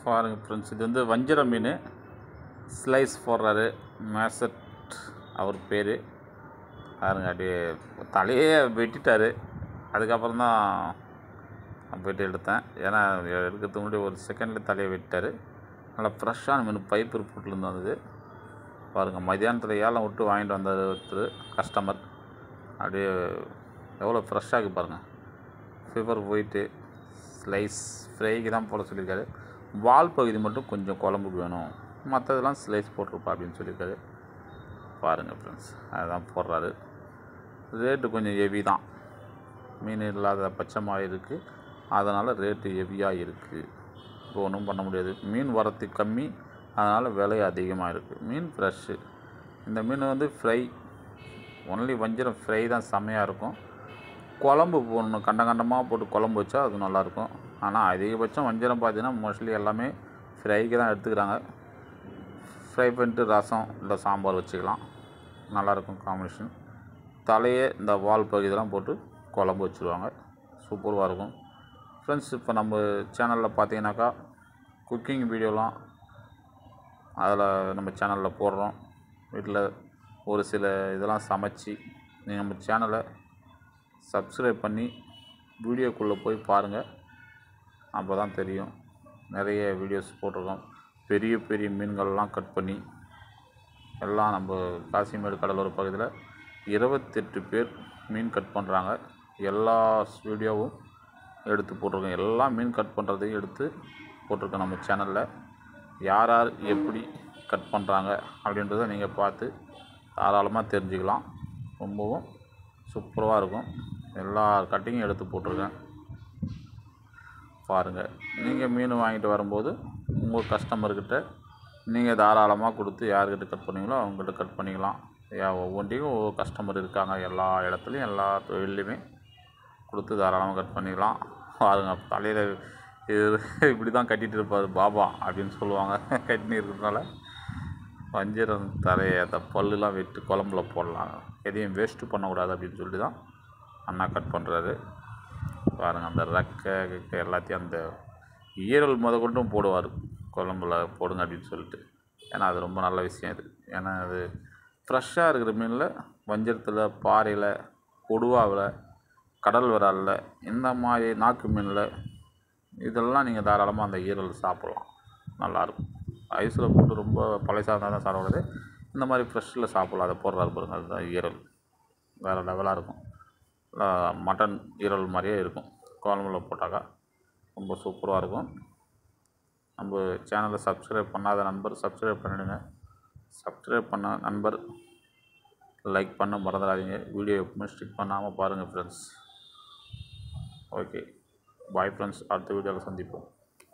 பாருங்க ஃப்ரெண்ட்ஸ் இது வந்து வஞ்சிர மீன் ஸ்லைஸ் போடுறாரு மேசட் அவர் பேர் பாருங்க அப்படியே தலையே வெட்டிட்டாரு அதுக்கப்புறம் தான் நான் போயிட்டு எடுத்தேன் ஏன்னா எடுக்கிறதுக்கு முன்னாடி ஒரு செகண்டில் தலையை வெட்டிட்டாரு நல்லா ஃப்ரெஷ்ஷான மீன் பைப் ரிப்போர்ட்லேருந்து வந்தது பாருங்கள் மதியானத்தில் ஏலம் விட்டு வாங்கிட்டு வந்தார் ஒருத்தர் கஸ்டமர் அப்படியே எவ்வளோ ஃப்ரெஷ்ஷாக இருக்குது பாருங்கள் ஃபீவர் போயிட்டு ஸ்லைஸ் ஃப்ரைக்கு தான் போட சொல்லியிருக்காரு வால் பகுதி மட்டும் கொஞ்சம் குழம்புக்கு வேணும் மற்றதெல்லாம் ஸ்லைஸ் போட்டிருப்பா அப்படின்னு சொல்லியிருக்காரு பாருங்கள் ஃப்ரெண்ட்ஸ் அதுதான் போடுறாரு ரேட்டு கொஞ்சம் ஹெவி தான் மீன் இல்லாத பச்சைமாக இருக்குது அதனால் ரேட்டு ஹெவியாக இருக்குது இப்போ ஒன்றும் பண்ண முடியாது மீன் வரத்து கம்மி அதனால் விலை அதிகமாக இருக்குது மீன் ஃப்ரெஷ்ஷு இந்த மீன் வந்து ஃப்ரை ஒன்லி வஞ்சிரம் ஃப்ரை தான் செம்மையாக இருக்கும் குழம்பு போடணும் கண்ட கண்டமாக போட்டு குழம்பு வச்சா அது நல்லாயிருக்கும் ஆனால் அதிகபட்சம் வஞ்சிரம் பார்த்தீங்கன்னா மோஸ்ட்லி எல்லாமே ஃப்ரைக்கு தான் எடுத்துக்கிறாங்க ஃப்ரை பண்ணிட்டு ரசம் இல்லை சாம்பார் வச்சுக்கலாம் நல்லாயிருக்கும் காம்பினேஷன் தலையே இந்த வால் பகுதியெல்லாம் போட்டு குழம்பு வச்சுருவாங்க சூப்பராக இருக்கும் ஃப்ரெண்ட்ஸ் இப்போ நம்ம சேனலில் பார்த்தீங்கன்னாக்கா குக்கிங் வீடியோலாம் அதில் நம்ம சேனலில் போடுறோம் வீட்டில் ஒரு சில இதெல்லாம் சமைச்சு நீங்கள் நம்ம சேனலை சப்ஸ்கிரைப் பண்ணி வீடியோக்குள்ளே போய் பாருங்கள் அப்போ தான் தெரியும் நிறைய வீடியோஸ் போட்டிருக்கோம் பெரிய பெரிய மீன்கள்லாம் கட் பண்ணி எல்லாம் நம்ம காசிமேடு கடலோர பகுதியில் இருபத்தெட்டு பேர் மீன் கட் பண்ணுறாங்க எல்லா வீடியோவும் எடுத்து போட்டிருக்கோம் எல்லா மீன் கட் பண்ணுறதையும் எடுத்து போட்டிருக்கோம் நம்ம சேனலில் யார் யார் எப்படி கட் பண்ணுறாங்க அப்படின்றத நீங்கள் பார்த்து தாராளமாக தெரிஞ்சுக்கலாம் ரொம்பவும் சூப்பராக இருக்கும் எல்லா கட்டிங்கும் எடுத்து போட்டிருக்கேன் பாருங்கள் நீங்கள் மீன் வாங்கிட்டு வரும்போது உங்கள் கஸ்டமர்கிட்ட நீங்கள் தாராளமாக கொடுத்து யார்கிட்ட கட் பண்ணுவீங்களோ அவங்ககிட்ட கட் பண்ணிக்கலாம் யா- ஒவ்வொன்றையும் ஒவ்வொரு கஸ்டமர் இருக்காங்க எல்லா இடத்துலையும் எல்லா தொழிலையுமே கொடுத்து தாராளமாக கட் பண்ணிக்கலாம் பாருங்க தலையில் இது இப்படி தான் கட்டிகிட்டு இருப்பார் பாபா அப்படின்னு சொல்லுவாங்க கட்டினு இருக்கிறதுனால வஞ்சிரம் தலையை அந்த பல்லுலாம் வெட்டு குழம்புல போடலாம் எதையும் வேஸ்ட்டு பண்ணக்கூடாது அப்படின்னு சொல்லிட்டு தான் அண்ணா கட் பண்ணுறாரு பாருங்கள் அந்த ரெக்கை கிக்கை எல்லாத்தையும் அந்த ஈரல் முத கொண்டும் போடுவார் குழம்புல போடுங்க அப்படின்னு சொல்லிட்டு ஏன்னா அது ரொம்ப நல்ல விஷயம் இது ஏன்னா அது ஃப்ரெஷ்ஷாக இருக்கிற மீனில் வஞ்சரத்தில் பாறையில் கொடுவாவில் கடல் விராலில் இந்த மாதிரி நாக்கு மீனில் இதெல்லாம் நீங்கள் தாராளமாக அந்த ஈரல் சாப்பிட்லாம் நல்லாயிருக்கும் ஐஸில் போட்டு ரொம்ப பழசாக இருந்தால் தான் சாப்பிடக்கூடாது இந்த மாதிரி ஃப்ரெஷ்ஷில் சாப்பிட்லாம் அதை போடுறாரு பாருங்க அதுதான் ஈரல் வேறு லெவலாக இருக்கும் ஆஹ் மட்டன் ஈரல் மாதிரியே இருக்கும் குழம்புல போட்டாக்கா ரொம்ப சூப்பராக இருக்கும் நம்ம சேனலை சப்ஸ்கிரைப் பண்ணாத நண்பர் சப்ஸ்கிரைப் பண்ணிடுங்க சப்ஸ்கிரைப் பண்ண நண்பர் லைக் பண்ண மறந்துடாதீங்க வீடியோ எப்பவுமே ஸ்டிக் பண்ணாமல் பாருங்கள் ஃப்ரெண்ட்ஸ் ஓகே பாய் ஃப்ரெண்ட்ஸ் அடுத்த வீடியோவில் சந்திப்போம்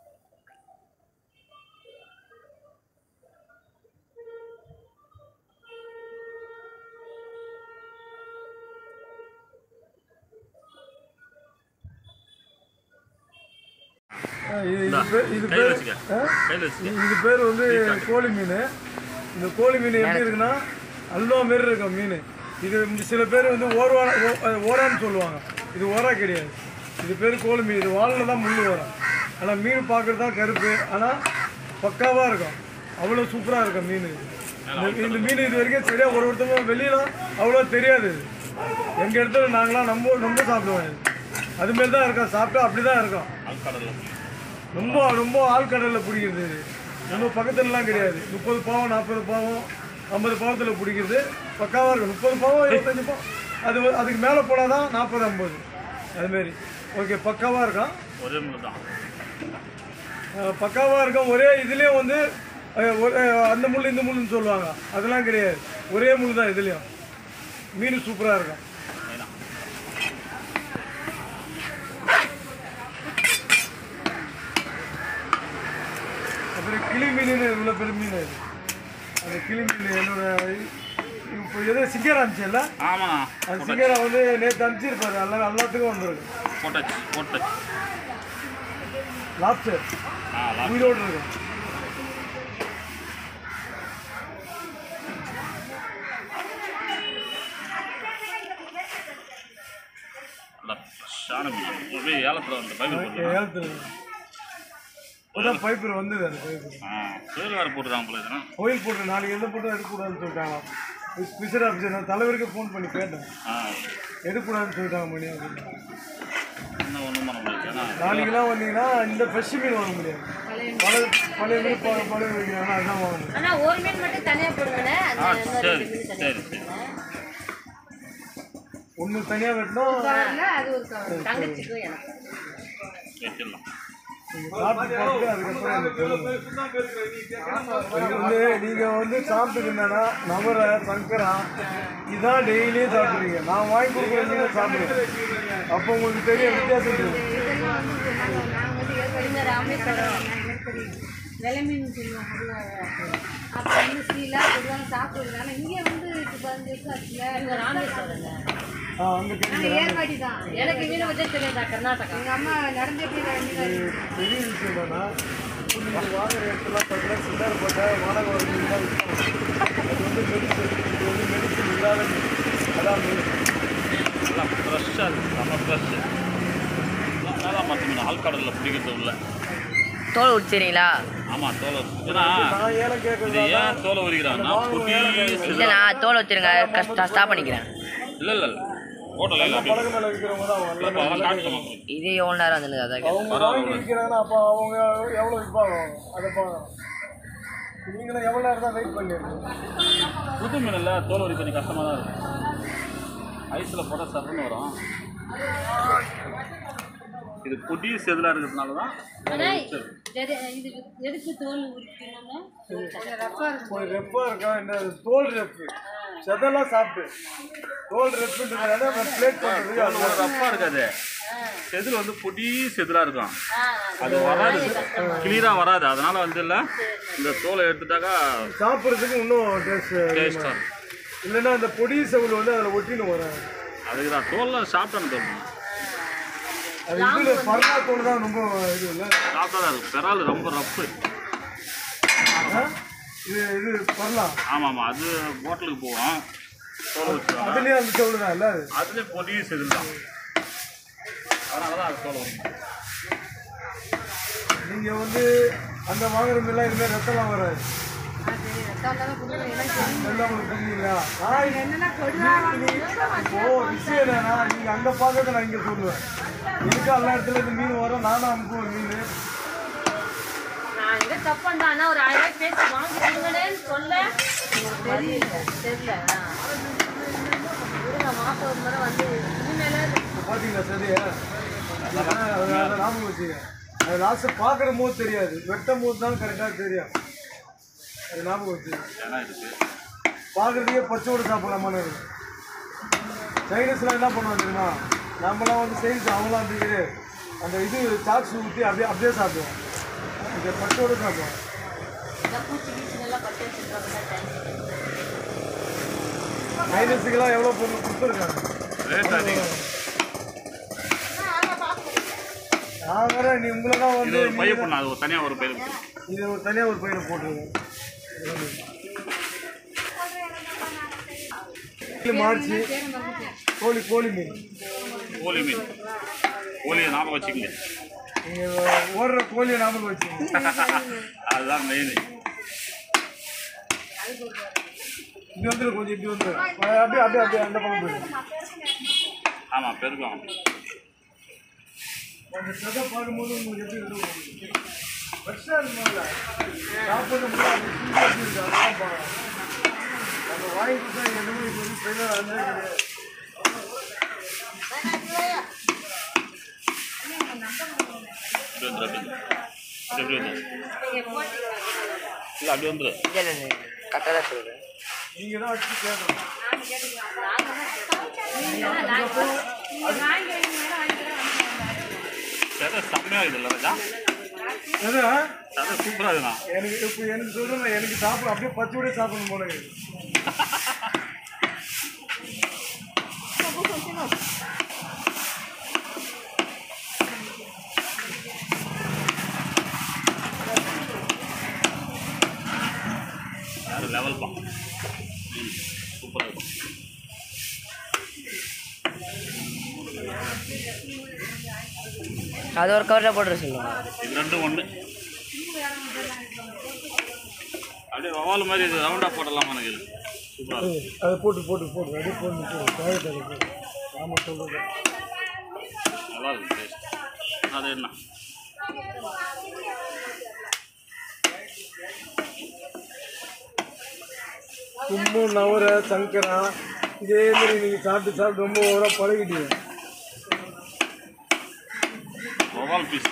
இது இது பேர் இது கையில் பேர் வச்சுக்க ஆ? கையில் வச்சுக்க இது பேர் வந்து கோழி மீன் இந்த கோழி மீன் எப்படி இருக்குன்னா அல்வா மாரி இருக்கும் மீன் இது வந்து சில பேர் வந்து ஓர்வா ஓ- அஹ் ஓரான்னு சொல்லுவாங்க இது ஓரா கிடையாது இது பேர் கோழி மீன் இது வாலில் தான் முள் வரும் ஆனால் மீன் பார்க்குறது தான் கருப்பு ஆனால் பக்காவாக இருக்கும் அவ்வளோ சூப்பராக இருக்கும் மீன் இந்த இந்த மீன் இது வரைக்கும் சரியாக ஒரு ஒருத்தவங்க வெளியெலாம் அவ்வளோ தெரியாது எங்கள் இடத்துல நாங்களாம் ரொம்ப ரொம்ப சாப்பிடுவோம் இது அதுமாரி தான் இருக்கும் சாப்பிட்டா அப்படி தான் இருக்கும் அல்கடலில் ரொம்ப ரொம்ப ஆழ்கடலில் பிடிக்கிறது இது நம்ம பக்கத்துலலாம் கிடையாது முப்பது பாவம் நாற்பது பாவம் ஐம்பது பாவத்தில் பிடிக்கிறது பக்காவாக இருக்கும் முப்பது பாவம் இருபத்தஞ்சி பாவம் அது வந்து- அதுக்கு மேலே போனால் தான் நாற்பது ஐம்பது அதுமாரி ஓகே பக்காவாக இருக்கும் ஒரே முள்ளு தான் அஹ் பக்காவாக இருக்கும் ஒரே இதுலேயும் வந்து அஹ், ஒரு- அஹ், அந்த முள் இந்த முள்ளுன்னு சொல்லுவாங்க அதெல்லாம் கிடையாது ஒரே முள் தான் இதுலேயும் மீன் சூப்பராக இருக்கும் மெயினாக அப்புறம் கிளி மீன் இவ்வளோ பெரிய மீன் அது அந்த கிளி மீன் என்னோட இப்போ எதோ சிங்கர் அனுப்பிச்சல ஆமாண்ணா அந்த சிங்கரை வந்து நேற்று அனுப்பிச்சிருப்பாரு எல்லா எல்லாத்துக்கும் வந்துருக்கு போட்டாச்சு போட்டாச்சு லாப்ஸ்டர் ஆ லாஸ்ட் உயிரோடு இருக்கும் நல்லா ஃப்ரெஷ்ஷான மீன் அப்படியே ஏலத்தில் வந்து பைபிள் போட்டு ஏலத்தில் இப்போதான் பைப்பு வந்தது அந்த பைப்பு ஆ சுயல் வேறு போட்டுருக்காங்க போல இதுனா கோயில் போட்டு நாளைக்கு எந்த போட்டும் எடுக்கக்கூடாதுன்னு சொல்லிட்டாங்க ஸ்பெஷல் ஆஃபீஸர் நான் தலைவருக்கு ஃபோன் பண்ணி கேட்டேன் ஆ எடுக்கக்கூடாதுன்னு சொல்லிட்டாங்க மணி அப்படின்னு இன்னும் ஒன்றும் பண்ண முடியாது ஏன்னா நாளைக்கெல்லாம் வந்தீங்கன்னா இந்த ஃப்ரெஷ் மீன் வாங்க முடியாது பழைய பழைய மீன் ப- பழைய வைக்கிறாங்கன்னா அதுதான் வாங்க முடியும் ஆனா ஒரு மீன் மட்டும் தனியா போடுவேன் ஆ அந்த இன்னொரு சரி ரெண்டு மீன் தனியா சரி சரி ஒன்று தனியாக வெட்டணும் கவர்ல அது ஒரு கவர் தங்கச்சிக்கும் எனக்கு வச்சிடலாம் நீங்கள் சாப்பிட்டு பார்த்துட்டு அதுக்கப்புறம் எனக்கு சொல்லுங்க. இது வந்து நீங்கள் வந்து சாப்பிட்டுக்கு என்னன்னா நவரை சங்கரா இதான் டெய்லியும் சாப்பிடுவீங்க நான் வாங்கி கொடுக்குற மீனை சாப்பிடுவேன் அப்போ உங்களுக்கு தெரியும் வித்தியாசம் தெரியும் இதெல்லாம் வந்து நாங்க நாங்க வந்து ஏற்கனவே ராமேஸ்வரம் வெலை மீன் சொல்லுவோம் பொதுவாக அப்போ வந்து சீலா பொதுவாக சாப்பிடுறதுனால இங்கே வந்து இப்போ பதினஞ்சு வருஷம் ஆச்சுல இங்கே ராமேஸ்வரம் ஆ அங்கே தெரியும் ஏற்காடி தான் எனக்கு மீனை பற்றி தெரியாதா கர்நாடகா எங்கள் அம்மா நடந்தே போய் பெரிய விஷயம் என்னன்னா நீங்கள் வாங்குற இடத்துல பார்த்தீங்கன்னா சில்லர் போட்ட வாடகை வர மீன் தான் விற்பாங்க அது வந்து மெடிசன் இது வந்து மெடிசன் இல்லாத மீன் அதான் மீன் எல்லாம் ஃப்ரெஷ்ஷாக இருக்குது செம்ம ஃப்ரெஷ்ஷு நல்லா மற்ற மீன் ஆழ்கடலில் பிடிக்கிறது உள்ள தோல் உடிச்சிங்களா ஆமாம் தோலை ஏன்னா நான் ஏலம் இது கேட்கறது ஏன் தோலை உரிக்கிறாங்கன்னா குட்டி இல்லை நான் தோல் வச்சிருங்க கஷ்டம் ஸ்டாப் பண்ணிக்கிறேன் இல்லை இல்லை இல்லை ஹோட்டலில் இல்லை அப்படி பழக மேலே விற்கிறவங்க தான் அவங்க இல்லைப்பா அதெல்லாம் காட்டுல மக்கள் இது எவ்வளோ நேரம் வந்துருது அதான் கேட்டேன். அவங்க வாங்கி விற்கிறாங்கன்னா அப்போ அவங்க எவ்வளோ விற்பாங்க அதை பாருங்க நீங்களும் எவ்வளோ நேரம் தான் வெயிட் பண்ணிருக்கீங்க புது மீன் இல்லை தோல் உரி கொஞ்சம் கஷ்டமாக தான் இருக்கும் ஐஸில் போட்டால் சர்ன்னு வரும் இது பொடி செதிலாக இருக்கிறதுனால தான் இது எதுக்கு தோல் உரிக்கணும்னா ரஃபாக இருக்கும் ஒரு ரெப்பாக இருக்கா என்ன தோல் ரெப்பு செதெல்லாம் சாப்பிட்டு தோல் ரெப்புன்றதுனால பிளேட் பண்ணுறது அது ஒரு ரஃப்பாக இருக்காது செதில் வந்து பொடி செதிலாக இருக்கும் அது வராது கிளியராக வராது அதனால வந்து இல்லை இந்த தோலை எடுத்துட்டாக்கா சாப்பிட்றதுக்கு இன்னும் டேஸ்ட் டேஸ்ட்டாக இருக்கும் இல்லைன்னா அந்த பொடி செவில் வந்து அதில் ஒட்டின்னு வரும் அதுக்கு தான் தோலில் சாப்பிட்டானு தோணும் அது இதில் பர்ணா தோல் தான் ரொம்ப இது இல்லை சாப்பிட்டா தான் இருக்கும் பெறால் ரொம்ப ரஃப்பு ஆ? இது இது பர்லாம் ஆமாம் ஆமாம் அது ஹோட்டலுக்கு போவோம் தோல் வச்சுருவாங்க அதுலேயே அந்த செவில் தான் இல்லை அது அதுலேயே பொடி செதில் தான் அதனால தான் அது தோலை வரும் நீங்கள் வந்து அந்த வாங்குற மீன்லாம் இனிமேல் ரத்தம்லாம் வராது எல்லாம் உங்களுக்கு புரியுங்களா நான் இப்போ விஷயம் என்னன்னா நீங்கள் அங்கே பார்க்கறத நான் இங்கே சொல்லுவேன் எனக்கு எல்லா இடத்துல இந்த மீன் வரும் நானும் அனுப்புவேன் மீன் நான் எங்க தப்பு பண்ணேன் ஆனா ஒரு ஆயிரம் ரூபாய் பேசி வாங்கி கொடுங்கன்னு சொல்ல உங்களுக்கு தெரியல தெரியல ஆ. இருங்க மாசம் ஒரு முறை வந்து இனிமேல இப்போ பார்த்தீங்களா சரியா அது அதை ஞாபகம் வச்சுங்க அது லாஸ்ட்டு பார்க்குற போது தெரியாது வெட்டும் போது தான் கரெக்டாக தெரியும் அது ஞாபகம் வச்சுங்க ஏன்னா இருக்குது பார்க்குறதுக்கே பச்சோடு சாப்பிடலாமான்னு இருக்கும் சைனீஸ்லாம் என்ன பண்ணுவாங்க தெரியுமா நம்மளாம் வந்து சைனீஸ் அவங்களாம் அப்படி கிடையாது அந்த இது சாக்ஸ் ஊற்றி அப்படியே அப்படியே சாப்பிடுவோம் இந்த பச்சோடு சாப்பிடுவோம் இந்த பூச்சி கீச்சி எல்லாம் பட்டு வச்சுருக்காங்க சைனீஸுக்கெல்லாம் எவ்வளோ பொருள் கொடுத்துருக்காங்க ரேட் அதிகம் நான் வேற நீ உங்களை தான் இது வந்து ஒரு பைய பண்ண அது ஒரு தனியாக ஒரு பயிர் இருக்கு. இது ஒரு தனியாக ஒரு பையனை போட்டுருக்கேன் மார்ச் கோழி கோழி மீன் கோழி மீன் கோழியை ஞாபகம் வச்சுக்கங்க நீங்கள் ஓடுற கோழியை ஞாபகம் வச்சுங்க அதுதான் மெயின் இது வந்து கொஞ்சம் இப்படி வந்து அப்படியே அப்படியே அப்படியே அந்த பக்கம் போயிடும் ஆமாம் பெருக்கம் அந்த கதை பார்க்கும்போது உங்களுக்கு எப்படி இருக்கும் ஃப்ரெஷ்ஷாக இருக்கும்ல சாப்பிட முடியாது எப்படி இருக்கு அதெல்லாம் பார்க்கலாம் நம்ம வாங்கி கொடுத்தா எதுவும் இது வந்து ட்ரெயினர் அதே கிடையாது இப்படி வந்துரு அப்படி வந்துரு. எப்படி வந்துரு இல்லை அப்படி வந்துரு இல்லை இல்லை கரெக்டாக தான் சொல்கிறேன் நீங்கள் தான் வச்சு கேட்கணும் சதை செம்மையாக இருக்குது ராஜா எது சதை சூப்பராக இருக்குண்ணா எனக்கு இப்போ எனக்கு சொல்கிறேன் எனக்கு சாப்பிட அப்படியே பச்சையோடய சாப்பிடணும் போல இருக்கு வேறு லெவல் பா சூப்பராக இருக்கும் அது ஒரு கவரில் போட்டு சொல்லுங்க இது ரெண்டும் ஒன்று அப்படியே வவால் மாதிரி இது ரவுண்டாக போடலாமா எனக்கு இது சூப்பராக இருக்கும் அதை போட்டு போட்டு போட்டு அப்படியே போட்டு போட்டு தேவையை போட்டு ஆமாம் சொல்கிறது நல்லா இருக்கும் டேஸ்ட் அது என்ன கும்பு நவரை சங்கரா இதே மாதிரி நீங்கள் சாப்பிட்டு சாப்பிட்டு ரொம்ப ஓவராக பழகிட்டீங்க வவால் பீஸ்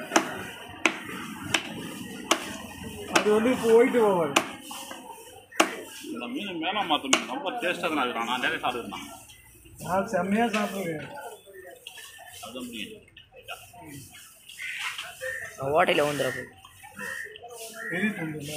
அது வந்து இப்போ ஒயிட்டு ஓவர் இந்த மீன் மேலே மாற்ற மீன் ரொம்ப டேஸ்ட்டாக தான் இருக்கிறான் நான் நிறைய சாப்பிட்டுருந்தேன் நான் செம்மையாக சாப்பிடுவேன் அதுதான் மீன் ஓட்டையில் ஊந்துடும் பெரிய துண்டு